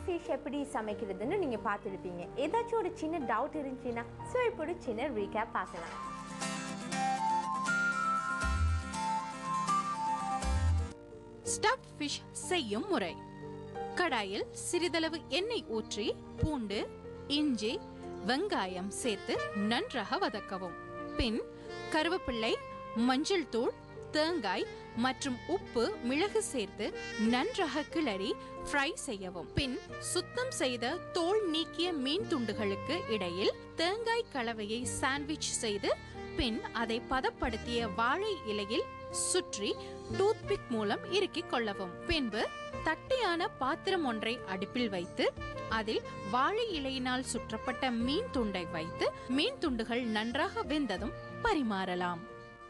Fish எப்படி சமைக்கிறதுன்னு நீங்கள் பார்த்துருப்பீங்க ஏதாச்சும் ஒரு சின்ன டவுட் இருந்துச்சுன்னா ஸோ இப்போ ஒரு சின்ன ரீகேப் பார்க்கலாம் ஸ்டஃப் ஃபிஷ் செய்யும் முறை கடாயில் சிறிதளவு எண்ணெய் ஊற்றி பூண்டு இஞ்சி வெங்காயம் சேர்த்து நன்றாக வதக்கவும் பின் கருவேப்பிள்ளை மஞ்சள் தூள் தேங்காய் மற்றும் உப்பு மிளகு சேர்த்து நன்றாக கிளறி ஃப்ரை செய்யவும் பின் சுத்தம் செய்த தோல் நீக்கிய மீன் துண்டுகளுக்கு இடையில் தேங்காய் கலவையை சாண்ட்விச் செய்து பின் அதை பதப்படுத்திய வாழை இலையில் சுற்றி டூத்பிக் மூலம் இறுக்கிக் கொள்ளவும் பின்பு தட்டையான பாத்திரம் ஒன்றை அடுப்பில் வைத்து அதில் வாழை இலையினால் சுற்றப்பட்ட மீன் துண்டை வைத்து மீன் துண்டுகள் நன்றாக வெந்ததும் பரிமாறலாம்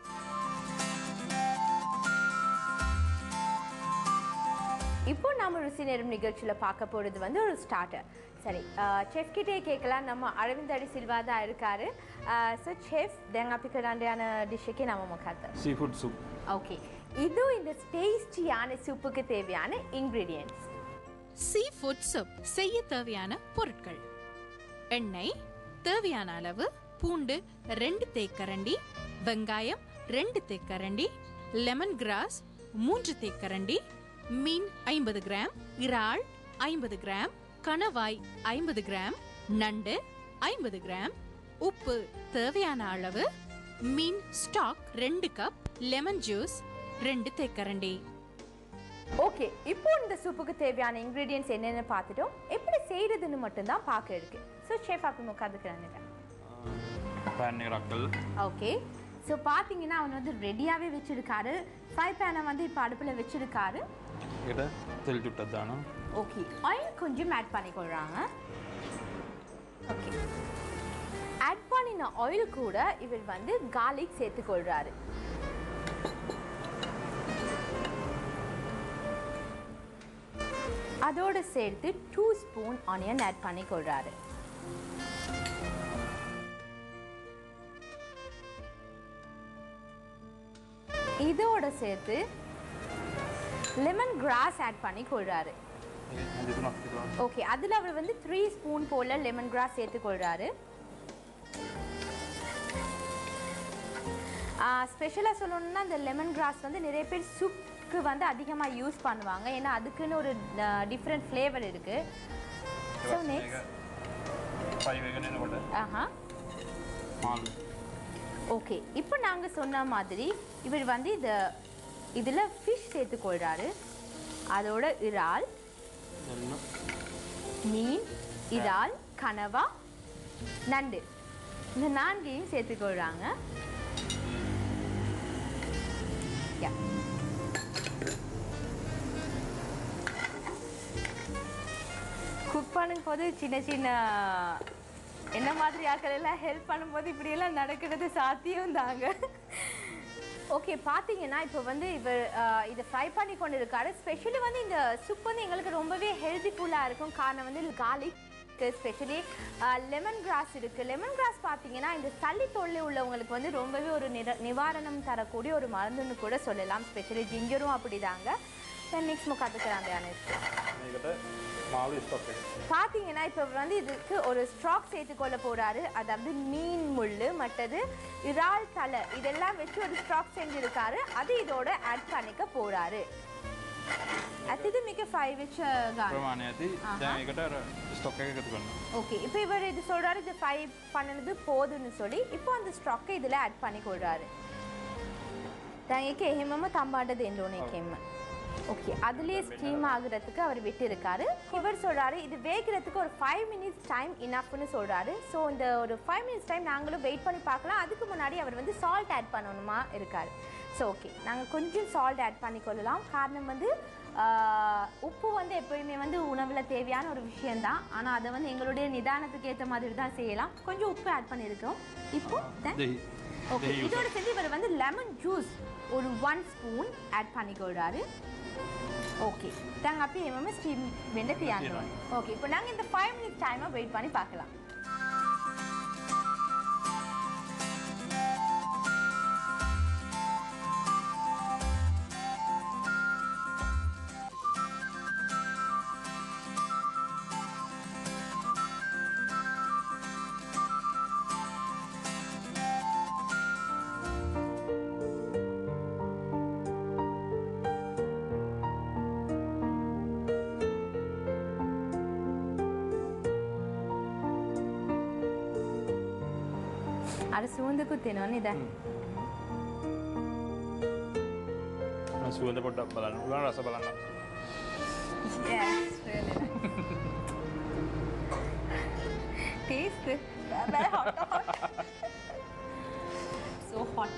இப்போ நம்ம ருசி நேரம் நிகழ்ச்சியில் பார்க்க போகிறது வந்து ஒரு ஸ்டார்டர் சரி செஃப் கிட்டே கேட்கலாம் நம்ம அரவிந்த் அடி சில்வா தான் இருக்காரு ஸோ செஃப் தேங்காய் பிக்கடாண்டியான டிஷ்ஷுக்கு நம்ம முக்காத்த சீ ஃபுட் சூப் ஓகே இது இந்த டேஸ்டியான சூப்புக்கு தேவையான இன்க்ரீடியன்ட்ஸ் சீ ஃபுட் சூப் செய்ய தேவையான பொருட்கள் எண்ணெய் தேவையான அளவு பூண்டு ரெண்டு தேக்கரண்டி வெங்காயம் ரெண்டு தேக்கரண்டி லெமன் கிராஸ் மூன்று தேக்கரண்டி மீன் ஐம்பது கிராம் இறால் ஐம்பது கிராம் கணவாய் ஐம்பது கிராம் நண்டு ஐம்பது கிராம் உப்பு தேவையான அளவு மீன் ஸ்டாக் ரெண்டு கப் லெமன் ஜூஸ் ரெண்டு தேக்கரண்டி ஓகே இப்போ இந்த சூப்புக்கு தேவையான இன்க்ரீடியன்ட்ஸ் என்னென்னு பார்த்துட்டோம் எப்படி செய்கிறதுன்னு மட்டும்தான் பார்க்க இருக்கு ஸோ செஃப் அப்படி உட்காந்துக்கிறாங்க பேன் ரக்கல் ஓகே ஸோ பார்த்தீங்கன்னா அவன் வந்து ரெடியாகவே வச்சிருக்காரு ஃப்ரை பேனை வந்து இப்போ அடுப்பில் வச்சிருக்காரு ఇక్కడ తెల్ చుట్టద్దాను ஓகே ஆயில் கொஞ்சம் ஆட் பண்ணிக்கொள்கிறாங்க ஓகே ஆட் பண்ணின ஆயில் கூட இவர் வந்து கார்லிக் சேர்த்துக்கொள்கிறாரு அதோடு சேர்த்து டூ ஸ்பூன் ஆனியன் ஆட் பண்ணிக்கொள்கிறாரு இதோட சேர்த்து லெமன் கிராஸ் ஆட் பண்ணி கொள்றாரு అది నాకు ஓகே அதில் அவர் வந்து த்ரீ ஸ்பூன் போல லெமன் கிராஸ் சேர்த்துக்கொள்கிறாரு ஸ்பெஷலாக சொல்லணும்னா இந்த லெமன் கிராஸ் வந்து நிறைய பேர் சூப்புக்கு வந்து அதிகமாக யூஸ் பண்ணுவாங்க ஏன்னா அதுக்குன்னு ஒரு டிஃப்ரெண்ட் ஃப்ளேவர் இருக்குது ஸோ நெக்ஸ்ட் ఫైవ్ వేగనే పడ్డా ஆஹா నాలుగు ஓகே இப்போ நாங்கள் சொன்ன மாதிரி இவர் வந்து இதை இதில் ஃபிஷ் சேர்த்துக்கொள்கிறாரு அதோட இறால் ఎల్లు மீன் இறால் கனவா நண்டு இந்த நான்கையும் சேர்த்துக்கொள்கிறாங்க Yeah. குக் பண்ணும்போது சின்ன சின்ன என்ன மாதிரி ஆட்கள் எல்லாம் ஹெல்ப் பண்ணும்போது இப்படியெல்லாம் நடக்கிறது சாத்தியம் தாங்க ஓகே பார்த்தீங்கன்னா இப்போ வந்து இவர் அஹ், இதை ஃப்ரை பண்ணி கொண்டு இருக்காரு ஸ்பெஷலி வந்து இந்த சூப் வந்து எங்களுக்கு ரொம்பவே ஹெல்த்திஃபுல்லாக இருக்கும் காரணம் வந்து கார்லிக் ஸ்பெஷலி லெமன் கிராஸ் இருக்குது லெமன் கிராஸ் பார்த்தீங்கன்னா இந்த சளி தொல்லை உள்ளவங்களுக்கு வந்து ரொம்பவே ஒரு நிர நிவாரணம் தரக்கூடிய ஒரு மருந்துன்னு கூட சொல்லலாம் ஸ்பெஷலி ஜிஞ்சரும் அப்படிதாங்க தென் நெக்ஸ்ட் முக்காத்துக்கிறாங்க మీకట మామిడి స్టాక్ பார்த்தீங்கன்னா இப்போ வந்து இதுக்கு ஒரு ஸ்ட்ராக் சேர்த்துக்கொள்ள போறாரு அதாவது மீன் முள்ளு மற்றது இறால் தலை இதெல்லாம் வச்சு ஒரு ஸ்ட்ராக் செஞ்சிருக்காரு அது இதோட ஆட் பண்ணிக்க போறாரு அது மிக ஃபைவ் வச்சு ప్రమాణి అది దాని ఇక్కడ స్టాక్ కట్టుకున్నాను ஓகே இப்போ இவர் இது சொல்றாரு இது ஃபைவ் பண்ணினது போதும்னு சொல்லி இப்போ அந்த ஸ்ட்ராக்கை இதில் ஆட் பண்ணி கொள்றாரு தாங்க එහෙමම තම්බාට දෙන්න ඕනේ එකෙන්ම ஓகே அதுலேயே ஸ்டீம் ஆகுறதுக்கு அவர் விட்டிருக்காரு இவர் சொல்றாரு இது வேகிறதுக்கு ஒரு ஃபைவ் மினிட்ஸ் டைம் இனஃப்னு சொல்றாரு ஸோ இந்த ஒரு ஃபைவ் மினிட்ஸ் டைம் நாங்களும் வெயிட் பண்ணி பார்க்கலாம் அதுக்கு முன்னாடி அவர் வந்து சால்ட் ஆட் பண்ணணுமா இருக்காரு ஸோ ஓகே நாங்கள் கொஞ்சம் சால்ட் ஆட் பண்ணிக்கொள்ளலாம் காரணம் வந்து ஆஹ், உப்பு வந்து எப்பயுமே வந்து உணவில் தேவையான ஒரு விஷயம்தான் ஆனால் அதை வந்து எங்களுடைய நிதானத்துக்கு ஏற்ற மாதிரி தான் செய்யலாம் கொஞ்சம் உப்பு ஆட் பண்ணியிருக்கோம் இப்போ then- దహి ஓகே దహి இதோட சேர்ந்து இவர் வந்து லெமன் ஜூஸ் ஒரு ஒன் ஸ்பூன் ஆட் பண்ணிக்கொள்றாரு ஓகே நாங்கள் அப்படி எம்எம்ஏ ஸ்டீம் வெண்ட தியாங்குறோம் ஓகே இப்போ நாங்கள் இந்த ஃபைவ் மினிட்ஸ் டைமை வெயிட் பண்ணி பார்க்கலாம் අර සුවඳ කුත්තිනවනේ දැන් මම සුවඳ පොඩ්ඩක් බලන්න පුළුවන් රස බලන්න Yes, really nice. Taste. Very hot, hot. so hot.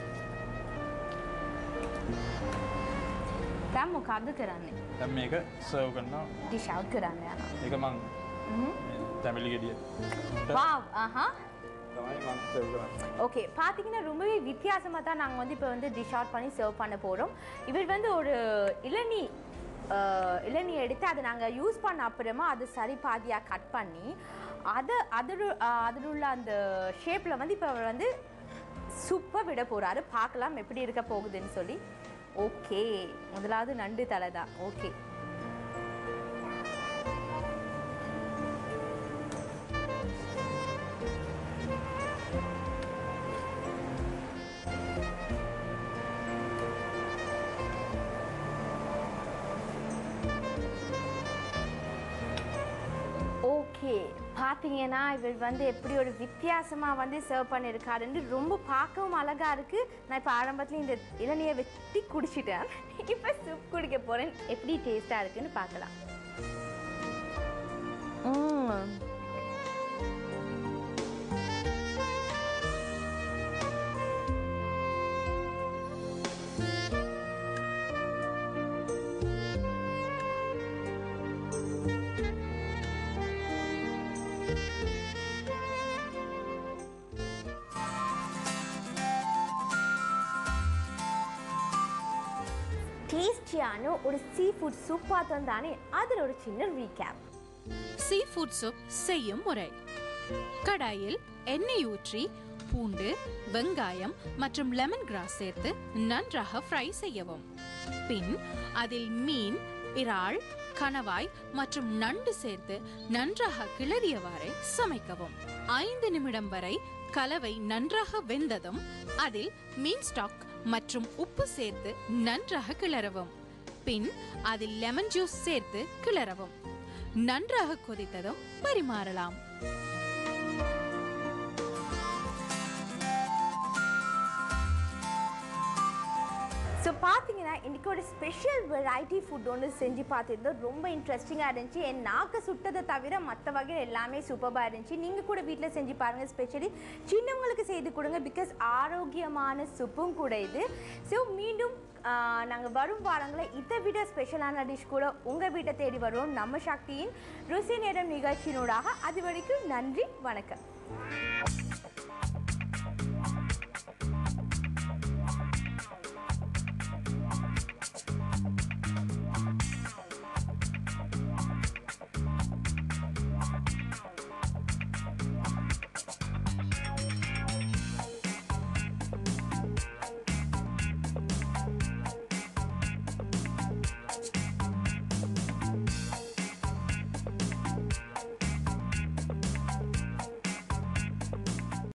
දැන් මොකද්ද කරන්නේ? දැන් මේක සර්ව් කරනවා ඩිෂ් අවුට් කරන්න යනවා. ඒක මං තැමිලි ගෙඩිය வாவ் ஆஹா තමයි මං සර්ව් කරන්නේ ஓகே பார்த்தீங்கன்னா ரொம்பவே வித்தியாசமாக தான் நாங்கள் வந்து இப்போ வந்து டிஷ் அவுட் பண்ணி சர்வ் பண்ண போகிறோம் இவர் வந்து ஒரு இளநீ அஹ், இளநீ எடுத்து அதை நாங்கள் யூஸ் பண்ண அப்புறமா அது சரி பாதியாக கட் பண்ணி அதை அதில் அதில் உள்ள அந்த ஷேப்பில் வந்து இப்போ அவர் வந்து சூப்பர் விட போகிறாரு பார்க்கலாம் எப்படி இருக்க போகுதுன்னு சொல்லி ஓகே முதலாவது நண்டு தலை தான் ஓகே ஓகே பார்த்தீங்கன்னா இவர் வந்து எப்படி ஒரு வித்தியாசமாக வந்து சர்வ் பண்ணியிருக்காருன்னு ரொம்ப பார்க்கவும் அழகா இருக்கு நான் இப்போ ஆரம்பத்தில் இந்த இளநியை வெட்டி குடிச்சிட்டேன் இப்போ சூப் குடிக்க போகிறேன் எப்படி டேஸ்ட்டாக இருக்குன்னு பார்க்கலாம் ம். டேஸ்டியான ஒரு சீ ஃபுட் சூப் பார்த்தோம் தானே அதில் ஒரு சின்ன ரீகேப் சீ ஃபுட் சூப் செய்யும் முறை கடாயில் எண்ணெய் ஊற்றி பூண்டு வெங்காயம் மற்றும் லெமன் கிராஸ் சேர்த்து நன்றாக ஃப்ரை செய்யவும் பின் அதில் மீன் இறால் கணவாய் மற்றும் நண்டு சேர்த்து நன்றாக கிளறியவாறே சமைக்கவும் ஐந்து நிமிடம் வரை கலவை நன்றாக வெந்ததும் அதில் மீன் ஸ்டாக் மற்றும் உப்பு சேர்த்து நன்றாக கிளறவும் பின் அதில் லெமன் ஜூஸ் சேர்த்து கிளறவும் நன்றாக கொதித்ததும் பரிமாறலாம் ஸோ பார்த்தீங்கன்னா இன்னைக்கு ஒரு ஸ்பெஷல் வெரைட்டி ஃபுட் ஒன்று செஞ்சு பார்த்துருந்தோம் ரொம்ப இன்ட்ரெஸ்டிங்காக இருந்துச்சு என் நாக்கு சுட்டதை தவிர மற்ற வகையில் எல்லாமே சூப்பராக இருந்துச்சு நீங்கள் கூட வீட்டில் செஞ்சு பாருங்கள் ஸ்பெஷலி சின்னவங்களுக்கு செய்து கொடுங்க பிகாஸ் ஆரோக்கியமான சூப்பும் கூட இது ஸோ மீண்டும் நாங்கள் வரும் வாரங்களில் இதை விட ஸ்பெஷலான டிஷ் கூட உங்கள் வீட்டை தேடி வருவோம் நம்ம சக்தியின் ருசி நேரம் நிகழ்ச்சியினூடாக அது வரைக்கும் நன்றி வணக்கம்